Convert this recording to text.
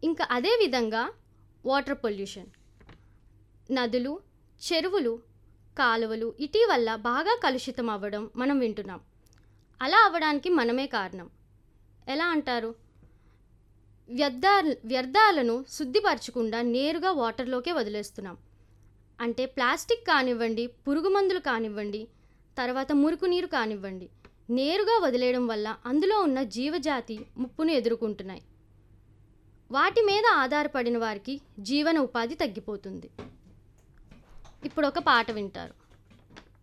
ఇంకా అదే విధంగా వాటర్ పొల్యూషన్ నదులు చెరువులు కాలువలు ఇటీవల బాగా కలుషితం అవ్వడం మనం వింటున్నాం అలా అవ్వడానికి మనమే కారణం ఎలా అంటారు వ్యర్థా వ్యర్థాలను శుద్ధిపరచకుండా నేరుగా వాటర్లోకే వదిలేస్తున్నాం అంటే ప్లాస్టిక్ కానివ్వండి పురుగు మందులు కానివ్వండి తర్వాత మురుకు నీరు కానివ్వండి నేరుగా వదిలేయడం వల్ల అందులో ఉన్న జీవజాతి ముప్పును ఎదుర్కొంటున్నాయి వాటి మీద ఆధారపడిన వారికి జీవన ఉపాధి తగ్గిపోతుంది ఇప్పుడు ఒక పాట వింటారు